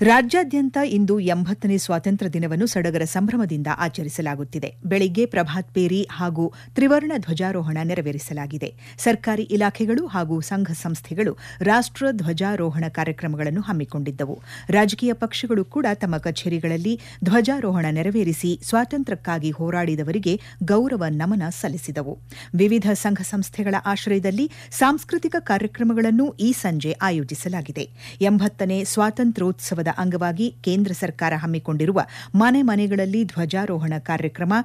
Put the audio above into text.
ರಾಜ್ಯಾದ್ಯಂತ ಇಂದು ಎಂಬತ್ತನೇ ಸ್ವಾತಂತ್ರ್ಯ ದಿನವನ್ನು ಸಡಗರ ಸಂಭ್ರಮದಿಂದ ಆಚರಿಸಲಾಗುತ್ತಿದೆ ಬೆಳಿಗ್ಗೆ ಪ್ರಭಾತ್ ಪೇರಿ ಹಾಗೂ ತ್ರಿವರ್ಣ ಧ್ವಜಾರೋಹಣ ನೆರವೇರಿಸಲಾಗಿದೆ ಸರ್ಕಾರಿ ಇಲಾಖೆಗಳು ಹಾಗೂ ಸಂಘ ಸಂಸ್ಥೆಗಳು ರಾಷ್ಟ ಧ್ವಜಾರೋಹಣ ಕಾರ್ಯಕ್ರಮಗಳನ್ನು ಹಮ್ಮಿಕೊಂಡಿದ್ದವು ರಾಜಕೀಯ ಪಕ್ಷಗಳು ಕೂಡ ತಮ್ಮ ಕಚೇರಿಗಳಲ್ಲಿ ಧ್ವಜಾರೋಹಣ ನೆರವೇರಿಸಿ ಸ್ವಾತಂತ್ರ್ಯಕ್ಕಾಗಿ ಹೋರಾಡಿದವರಿಗೆ ಗೌರವ ನಮನ ಸಲ್ಲಿಸಿದವು ವಿವಿಧ ಸಂಘ ಸಂಸ್ಥೆಗಳ ಆಶ್ರಯದಲ್ಲಿ ಸಾಂಸ್ಕೃತಿಕ ಕಾರ್ಯಕ್ರಮಗಳನ್ನು ಈ ಸಂಜೆ ಆಯೋಜಿಸಲಾಗಿದೆ ಎಂಬತ್ತನೇ ಸ್ವಾತಂತ್ರ್ಯೋತ್ಸವದ ಅಂಗವಾಗಿ ಕೇಂದ್ರ ಸರ್ಕಾರ ಹಮ್ಮಿಕೊಂಡಿರುವ ಮನೆ ಮನೆಗಳಲ್ಲಿ ಧ್ವಜಾರೋಹಣ ಕಾರ್ಯಕ್ರಮ